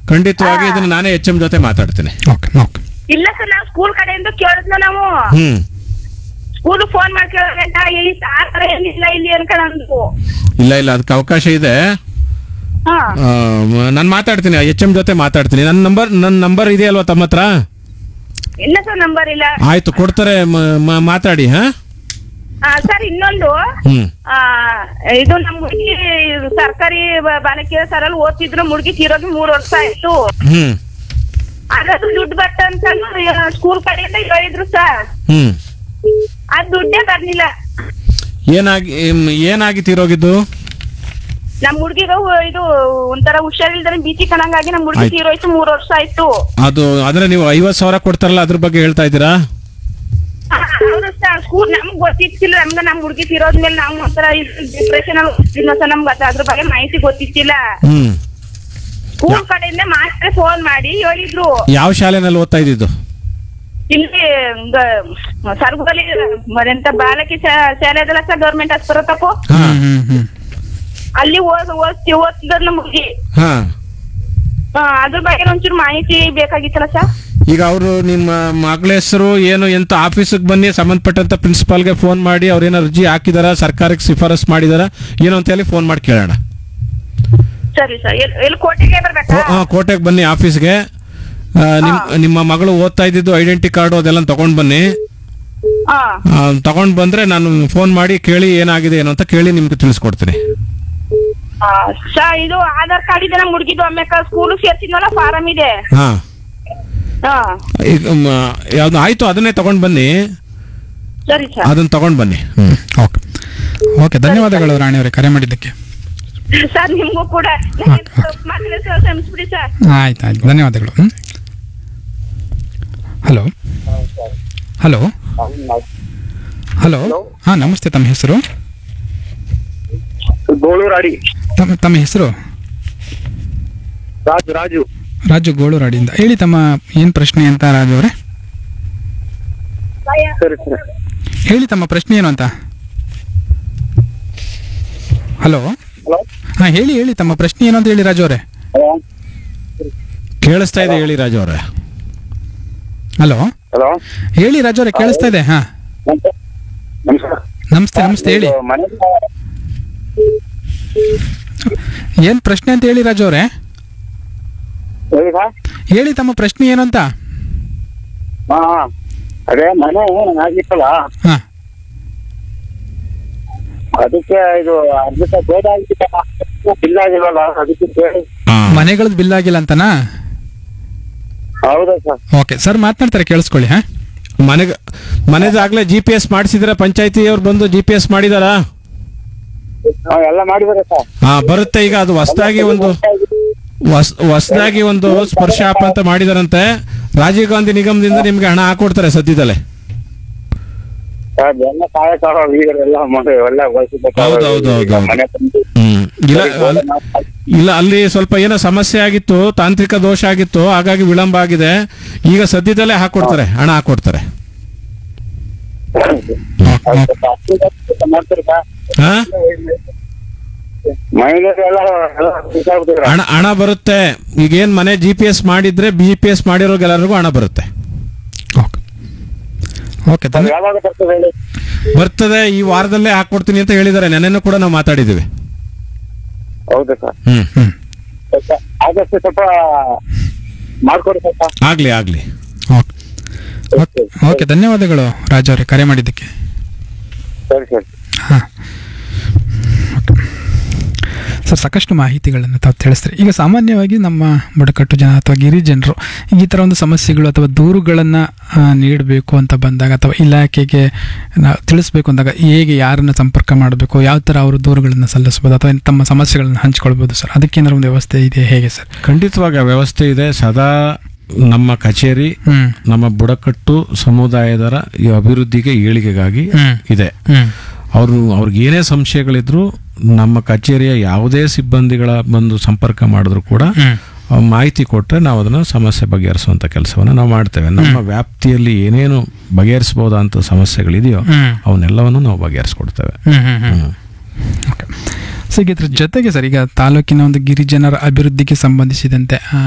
ಖಂಡಿತವಾಗಿ ಇದನ್ನ ನಾನೇ ಎಚ್ ಎಂ ಜೊತೆ ಮಾತಾಡ್ತೀನಿ ಓಕೆ ಓಕೆ ಇಲ್ಲ ಸರ್ ನಾವು ಸ್ಕೂಲ್ ಕಡೆಯಿಂದ ಕೇಳಿದ್ನ ನಾವು ಹ್ಮ್ ಸ್ಕೂಲ್ ಫೋನ್ ಮಾಡಿ ಕೇಳೋದಂಟ ಈ ಆತರ ಏನಿಲ್ಲ ಇಲ್ಲಿ ಅನ್ಕೊಂಡ್ರು ಇಲ್ಲ ಇಲ್ಲ ಅದಕ್ಕೆ ಅವಕಾಶ ಇದೆ ಹಾ ನಾನು ಮಾತಾಡ್ತೀನಿ ಎಚ್ ಎಂ ಜೊತೆ ಮಾತಾಡ್ತೀನಿ ನನ್ನ ನಂಬರ್ ನನ್ನ ನಂಬರ್ ಇದೆಯಲ್ವಾ ತಮ್ಮ ಹತ್ರ ಇಲ್ಲ ಸರ್ ನಂಬರ್ ಇಲ್ಲ ಆಯ್ತು ಕೊಡ್ತಾರೆ ಮ- ಮ- ಮಾತಾಡಿ ಹಾ ಸರ್ ಇನ್ನೊಂದು ಹ್ಮ್ ಆ, ಇದು ನಮ್ ಹುಡುಗಿ ಸರ್ಕಾರಿ ಬ- ಬಾಲಕಿಯರ ಸರಲ್ಲಿ ಓದ್ತಿದ್ರು ಮುಡುಗಿ ತೀರೋಗಿ ಮೂರ್ ವರ್ಷ ಆಯ್ತು ಹ್ಮ್ ಅದ್ರದ್ದು ದುಡ್ಡು ಬಟ್ಟ ಅಂತ ಸ್ಕೂಲ್ ಕಡೆಯಿಂದ ಹೇಳಿದ್ರು ಸರ್ ಹ್ಮ್ ಅದ್ ದುಡ್ಡೇ ಬರ್ಲಿಲ್ಲ ಏನಾಗಿ ಏಮ್, ಏನಾಗಿ ತೀರೋಗಿದ್ದು ನಮ್ ಹುಡ್ಗಿಗ ಇದು ಒಂಥರ ಹುಷಾರಿಲ್ದಾನೆ ಬೀಚಿ ಕಣಂಗಾಗಿ ನಮ್ ಹುಡುಗಿ ಆಯ್ತು. ತೀರೋಯ್ತು ಮೂರ್ ವರ್ಷ ಆಯ್ತು ಅದು ಅಂದ್ರೆ ನೀವು ಐವತ್ ಸಾವಿರ ಕೊಡ್ತಾರಲ್ಲ ಅದ್ರ ಬಗ್ಗೆ ಹೇಳ್ತಾ ಇದ್ದೀರಾ ಅವರು ಸ್ಕೂಲ್ ನಮ್ಗ್ ಗೊತ್ತಿತ್ತಿಲ್ಲ ನಮ್ಗ ನಮ್ ಹುಡುಗಿ ತೀರೋದ್ಮೇಲೆ ನಾವು ಒಂಥರ ಡಿಪ್ರೆಷನ್ ಅಲ್ಲಿ ಸರ್ ನಮ್ಗೆ ಅದ್ರ- ಅದ್ರ ಬಗ್ಗೆ ಮಾಹಿತಿ ಗೊತ್ತಿತ್ತಿಲ್ಲ ಹ್ಮ್ ಸ್ಕೂಲ್ ಕಡೆಯಿಂದ ಮಾಸ್ಟರ್ ಫೋನ್ ಮಾಡಿ ಹೇಳಿದ್ರು ಯಾವ ಶಾಲೆನಲ್ಲಿ ಓದ್ತಾ ಇದ್ದಿದ್ದು ಇಲ್ಲಿ ಸರ್ಗುದಲ್ಲಿ ಮರೆಂತ ಬಾಲಕಿ ಶಾ- ಶಾಲೆ ಅದಲ್ಲ ಸರ್ ಗೌರ್ಮೆಂಟ್ ಆಸ್ಪತ್ರೆ ತಪ್ಪು ಹಾ ಹ್ಮ್ ಹ್ಮ್ ಹ್ಮ್ ಅಲ್ಲಿ ಓದ್ ಓದ್ತಿ ಓದ್ತಿದ್ರು ನಮ್ಮ ಹುಡುಗಿ ಹಾ ಆ, ಅದ್ರ ಬಗ್ಗೆ ಒಂಚೂರು ಮಾಹಿತಿ ಬೇಕಾಗಿತ್ತಲ್ಲ ಸರ್ ಈಗ ಅವರು ನಿಮ್ಮ ಮಗಳ ಹೆಸರು ಏನು ಎಂತ ಆಫೀಸಿಗೆ ಬನ್ನಿ ಸಂಬಂಧಪಟ್ಟಂತ ಪ್ರಿನ್ಸಿಪಾಲ್ಗೆ ಫೋನ್ ಮಾಡಿ ಅವ್ರೇನೋ ಅರ್ಜಿ ಹಾಕಿದಾರ ಸರ್ಕಾರಕ್ಕೆ ಶಿಫಾರಸ್ ಮಾಡಿದಾರ ಏನೋ ಅಂತ ಹೇಳಿ ಫೋನ್ ಮಾಡಿ ಕೇಳೋಣ ಸರಿ ಸರ್ ಎಲ್ಲಿ ಕೋಟೆಗೆ ಬರ್ಬೇಕಾ ಕೋ- ಹಾ, ಕೋಟೆಗೆ ಬನ್ನಿ ಆಫೀಸ್ಗೆ ಆ, ನಿಮ್ ನಿಮ್ಮ ಮಗಳು ಓದ್ತಾ ಇದ್ದಿದ್ದು ಐಡೆಂಟಿ ಕಾರ್ಡು ಅದೆಲ್ಲ ತಗೊಂಡ್ ಬನ್ನಿ ಹಾ ಆ, ತಗೊಂಡ್ ಬಂದ್ರೆ ನಾನು ಫೋನ್ ಮಾಡಿ ಕೇಳಿ ಏನಾಗಿದೆ ಏನು ಅಂತ ಕೇಳಿ ನಿಮ್ಗೆ ತಿಳಿಸ್ಕೊಡ್ತೀನಿ ಸರ್ ಇದು ಆಧಾರ್ ಕಾರ್ಡ್ ಇದೆ ನಮ್ಮ ಹುಡುಗಿದು ಆಮೇಲೆ ಸ್ಕೂಲ್ ಸೇರ್ಸಿದ್ನಲ್ಲ ಫಾರಂ ಇದೆ ಹಾ ಹಾ ಈಗ ಮ, ಯಾವ್ದು ಆಯ್ತು ಅದನ್ನೇ ತಗೊಂಡ್ ಬನ್ನಿ ಸರಿ ಸರ್ ಅದನ್ನ ತಗೊಂಡ್ ಬನ್ನಿ ಹ್ಮ್ ಓಕೆ ಓಕೆ ಧನ್ಯವಾದಗಳು ರಾಣಿಯವರೇ ಕರೆ ಮಾಡಿದ್ದಕ್ಕೆ ಸರ್ ನಿಮ್ಗೂ ಕೂಡ ಮಕ್ಕಳ ಕ್ಷಮಿಸ್ಬಿಡಿ ಸರ್ ಆಯ್ತು ಆಯ್ತು ಧನ್ಯವಾದಗಳು ಹ್ಮ್ ಹಲೋ ಹಲೋ ಹಲೋ ಹಾಂ ನಮಸ್ತೆ ತಮ್ಮ ಹೆಸರು ಗೋಳೂರಾಡಿ ತಮ್ಮ ತಮ್ಮ ಹೆಸರು ರಾಜು ರಾಜು ರಾಜು ಗೋಳೂರಾಡಿಯಿಂದ ಹೇಳಿ ತಮ್ಮ ಏನು ಪ್ರಶ್ನೆ ಅಂತ ರಾಜು ಅವರೇ ಸರಿ ಸರಿ ಹೇಳಿ ತಮ್ಮ ಪ್ರಶ್ನೆ ಏನು ಅಂತ ಹಲೋ ಹಲೋ ಹಾಂ ಹೇಳಿ ಹೇಳಿ ತಮ್ಮ ಪ್ರಶ್ನೆ ಏನು ಅಂತ ಹೇಳಿ ರಾಜು ಅವರೇ ಕೇಳಿಸ್ತಾ ಇದೆ ಹೇಳಿ ರಾಜು ಅವರೇ ಹಲೋ ಹಲೋ ಹೇಳಿ ರಾಜು ಅವರೇ ಕೇಳಿಸ್ತಾ ಇದೆ ಹಾಂ ನಮಸ್ಕಾರ ನಮಸ್ತೆ ನಮಸ್ತೆ ಹೇಳಿ ಇದು ಮನೆ ಏನು ಪ್ರಶ್ನೆ ಅಂತ ಹೇಳಿ ರಾಜು ಅವರೇ ಹೇಳಿ ಸರ್ ಹೇಳಿ ತಮ್ಮ ಪ್ರಶ್ನೆ ಏನು ಅಂತ ಹಾ ಹಾ. ಅದೇ ಮನೆ ಆಗಿತ್ತಲ್ಲ ಹಾಂ ಅದಕ್ಕೆ ಇದು ಅರ್ಧ ಬೇಡ ಆಗಿತ್ತು ಬಿಲ್ ಆಗಿಲ್ವಲ್ಲ ಅದಕ್ಕೆ ಕೇಳಿ ಮನೆಗಳದ್ದು ಬಿಲ್ ಆಗಿಲ್ಲ ಅಂತನಾ ಹೌದಾ ಸರ್ ಓಕೆ ಸರ್ ಮಾತನಾಡ್ತಾರೆ ಕೇಳಿಸ್ಕೊಳ್ಳಿ ಹಾಂ ಮನೆಗೆ ಮನೆದಾಗ್ಲೇ ಜಿ ಪಿ ಎಸ್ ಮಾಡಿಸಿದ್ರೆ ಪಂಚಾಯತಿ ಅವ್ರು ಬಂದು ಜಿ ಪಿ ಎಸ್ ಮಾಡಿದಾರಾ ಹಾ ಎಲ್ಲ ಮಾಡಿದಾರೆ ಸರ್ ಹಾ ಬರುತ್ತೆ ಈಗ ಅದು ಹೊಸದಾಗಿ ಒಂದು ಹೊಸ್ ಹೊಸದಾಗಿ ಒಂದು ಸ್ಪರ್ಶ ಆಪ್ ಅಂತ ಮಾಡಿದಾರಂತೆ ರಾಜೀವ್ ಗಾಂಧಿ ನಿಗಮದಿಂದ ನಿಮ್ಗೆ ಹಣ ಹಾಕೊಡ್ತಾರೆ ಸದ್ಯದಲ್ಲೇ ಸರ್ ಎಲ್ಲ ಕಾಯಕ ಎಲ್ಲ ಮಾಡಿ ಎಲ್ಲ ಹೌದು, ಹೌದು, ಹೌದು. ಮನೆ ತಂದು ಹ್ಮ್ ಇಲ್ಲ ಅಲ್- ಇಲ್ಲ ಅಲ್ಲಿ ಸ್ವಲ್ಪ ಏನೋ ಸಮಸ್ಯೆ ಆಗಿತ್ತು ತಾಂತ್ರಿಕ ದೋಷ ಆಗಿತ್ತು ಹಾಗಾಗಿ ವಿಳಂಬ ಆಗಿದೆ ಈಗ ಸದ್ಯದಲ್ಲೇ ಹಾಕೊಡ್ತಾರೆ ಹಣ ಹಾಕೊಡ್ತಾರೆ ಮಾಡ್ತಾರೆ ಸರ್ ಹಾ ಮಹಿಳೆಯರು ಎಲ್ಲ ಎಲ್ಲ ಬಿಸಾಡ್ಬಿಟ್ಟಿದ್ರು. ಹಣ ಹಣ ಬರುತ್ತೆ ಈಗ ಏನ್ ಮನೆ ಜಿ ಪಿ ಎಸ್ ಮಾಡಿದ್ರೆ ಬಿ ಪಿ ಎಸ್ ಮಾಡಿರೋರ್ಗೆಲ್ಲರಿಗೂ ಹಣ ಬರುತ್ತೆ ಓಕೆ ಓಕೆ ಸರ್, ಧನ್ಯ ಯಾವಾಗ ಬರ್ತದೆ ಹೇಳಿ ಬರ್ತದೆ ಈ ವಾರದಲ್ಲೇ ಹಾಕೊಡ್ತೀನಿ ಅಂತ ಹೇಳಿದ್ದಾರೆ ನೆನೆನೂ ಕೂಡ ನಾವು ಮಾತಾಡಿದ್ದೀವಿ ಹೌದಾ ಸರ್ ಹ್ಮ್ ಹ್ಞೂ ಸ್ವಲ್ಪ ಆದಷ್ಟು ಸ್ವಲ್ಪ ಮಾಡ್ಕೊಡಿ ಸ್ವಲ್ಪ ಆಗ್ಲಿ ಆಗ್ಲಿ ಓಕೆ ಓಕೆ ಓಕೆ ಧನ್ಯವಾದಗಳು ರಾಜು ಅವರೇ ಕರೆ ಮಾಡಿದ್ದಕ್ಕೆ ಸರಿ ಸರಿ ಹಾಂ ಸರ್ ಸಾಕಷ್ಟು ಮಾಹಿತಿಗಳನ್ನು ತಾವು ತಿಳಿಸ್ತೀರಿ ಈಗ ಸಾಮಾನ್ಯವಾಗಿ ನಮ್ಮ ಬುಡಕಟ್ಟು ಜನ ಅಥವಾ ಗಿರಿಜನರು ಈ ಥರ ಒಂದು ಸಮಸ್ಯೆಗಳು ಅಥವಾ ದೂರುಗಳನ್ನು ನೀಡಬೇಕು ಅಂತ ಬಂದಾಗ ಅಥವಾ ಇಲಾಖೆಗೆ ನಾವು ತಿಳಿಸ್ಬೇಕು ಅಂದಾಗ ಹೇಗೆ ಯಾರನ್ನು ಸಂಪರ್ಕ ಮಾಡಬೇಕು ಯಾವ ಥರ ಅವರು ದೂರುಗಳನ್ನು ಸಲ್ಲಿಸ್ಬೋದು ಅಥವಾ ತಮ್ಮ ಸಮಸ್ಯೆಗಳನ್ನು ಹಂಚ್ಕೊಳ್ಬೋದು ಸರ್ ಅದಕ್ಕೇನಾದ್ರು ಒಂದು ವ್ಯವಸ್ಥೆ ಇದೆ ಹೇಗೆ ಸರ್ ಖಂಡಿತವಾಗಿ ಆ ವ್ಯವಸ್ಥೆ ಇದೆ ಸದಾ ನಮ್ಮ ಕಚೇರಿ ಹ್ಞೂ ನಮ್ಮ ಬುಡಕಟ್ಟು ಸಮುದಾಯದರ ಈ ಅಭಿವೃದ್ಧಿಗೆ ಏಳಿಗೆಗಾಗಿ ಹ್ಮ್. ಇದೆ ಹ್ಞೂ ಅವರು ಅವ್ರಿಗೆ ಏನೇ ಸಂಶಯಗಳಿದ್ರು ನಮ್ಮ ಕಚೇರಿಯ ಯಾವುದೇ ಸಿಬ್ಬಂದಿಗಳ ಬಂದು ಸಂಪರ್ಕ ಮಾಡಿದ್ರು ಕೂಡ ಹ್ಞೂ ಆ ಮಾಹಿತಿ ಕೊಟ್ಟರೆ ನಾವು ಅದನ್ನು ಸಮಸ್ಯೆ ಬಗೆಹರಿಸುವಂಥ ಕೆಲಸವನ್ನು ನಾವು ಮಾಡ್ತೇವೆ ನಮ್ಮ ವ್ಯಾಪ್ತಿಯಲ್ಲಿ ಏನೇನು ಬಗೆಹರಿಸಬಹುದಂತ ಸಮಸ್ಯೆಗಳಿದೆಯೋ ಹ್ಞೂ ಅವನ್ನೆಲ್ಲವನ್ನು ನಾವು ಬಗೆಹರಿಸ್ಕೊಡ್ತೇವೆ ಹ್ಮ್ ಹ್ಮ್ ಹ್ಮ್ ಓಕೆ ಸೊ ಈಗ ಇದ್ರ ಜೊತೆಗೆ ಸರ್ ಈಗ ತಾಲೂಕಿನ ಒಂದು ಗಿರಿಜನರ ಅಭಿವೃದ್ಧಿಗೆ ಸಂಬಂಧಿಸಿದಂತೆ ಆ,